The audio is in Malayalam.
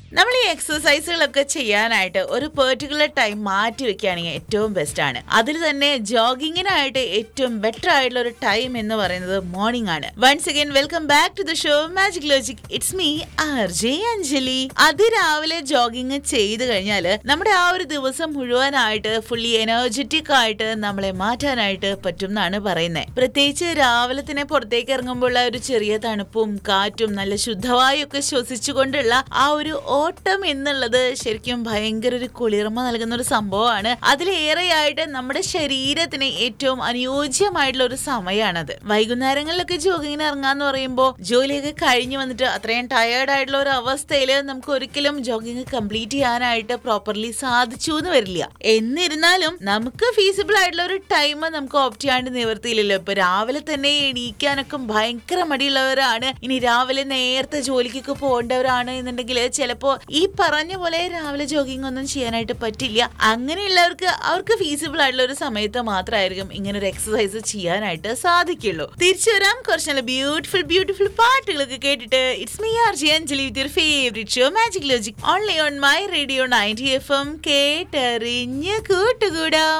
നമ്മൾ ഈ എക്സസൈസുകളൊക്കെ ചെയ്യാനായിട്ട് ഒരു പെർട്ടിക്കുലർ ടൈം മാറ്റി വെക്കുകയാണെങ്കിൽ ഏറ്റവും ബെസ്റ്റ് ആണ് അതിൽ തന്നെ ജോഗിങ്ങിനായിട്ട് ഏറ്റവും ബെറ്റർ ആയിട്ടുള്ള ഒരു ടൈം എന്ന് പറയുന്നത് മോർണിംഗ് ആണ് once again welcome back to the show magic logic it's me R J Anjali അതിരാവിലെ ജോഗിങ് ചെയ്തു കഴിഞ്ഞാൽ നമ്മുടെ ആ ഒരു ദിവസം മുഴുവനായിട്ട് ഫുള്ളി എനർജറ്റിക് ആയിട്ട് നമ്മളെ മാറ്റാനായിട്ട് പറ്റും എന്നാണ് പറയുന്നത് പ്രത്യേകിച്ച് രാവിലെ തന്നെ പുറത്തേക്ക് ഇറങ്ങുമ്പോൾ ഒരു ചെറിയ തണുപ്പും കാറ്റും നല്ല ശുദ്ധവായൊക്കെ ശ്വസിച്ചുകൊണ്ടുള്ള ആ ഒരു ഓട്ടം എന്നുള്ളത് ശരിക്കും ഭയങ്കര ഒരു കുളിർമ നൽകുന്ന ഒരു സംഭവമാണ് അതിലേറെയായിട്ട് നമ്മുടെ ശരീരത്തിന് ഏറ്റവും അനുയോജ്യമായിട്ടുള്ള ഒരു സമയമാണത് വൈകുന്നേരങ്ങളിലൊക്കെ ജോഗിങ്ങിന് ഇറങ്ങാന്ന് പറയുമ്പോൾ ജോലിയൊക്കെ കഴിഞ്ഞു വന്നിട്ട് അത്രയും ടയേർഡ് ആയിട്ടുള്ള ഒരു അവസ്ഥയിൽ നമുക്ക് ഒരിക്കലും ജോഗിങ് കംപ്ലീറ്റ് ചെയ്യാനായിട്ട് പ്രോപ്പർലി സാധിച്ചു എന്ന് വരില്ല എന്നിരുന്നാലും നമുക്ക് ഫീസിബിൾ ആയിട്ടുള്ള ഒരു ടൈം നമുക്ക് ഓപ്റ്റ് ചെയ്യാണ്ട് നിവർത്തിയില്ലല്ലോ ഇപ്പൊ രാവിലെ തന്നെ എണീക്കാനൊക്കെ ഭയങ്കര മടിയുള്ളവരാണ് ഇനി രാവിലെ നേരത്തെ ജോലിക്കൊക്കെ പോകേണ്ടവരാണ് എന്നുണ്ടെങ്കിൽ ചിലപ്പോ ഈ പറഞ്ഞ പോലെ രാവിലെ ജോഗിങ് ഒന്നും ചെയ്യാനായിട്ട് പറ്റില്ല അങ്ങനെയുള്ളവർക്ക് അവർക്ക് ഫീസിബിൾ ആയിട്ടുള്ള ഒരു സമയത്ത് മാത്രമായിരിക്കും ഇങ്ങനെ ഒരു എക്സസൈസ് ചെയ്യാനായിട്ട് സാധിക്കുള്ളൂ തിരിച്ചു വരാം കുറച്ച് നല്ല ബ്യൂട്ടിഫുൾ ബ്യൂട്ടിഫുൾ പാട്ടുകളൊക്കെ കേട്ടിട്ട് it's me R J Anjali with your favourite show magic logic only on my radio ninety F M കേട്ടറിഞ്ഞ് കൂട്ടുകൂടാം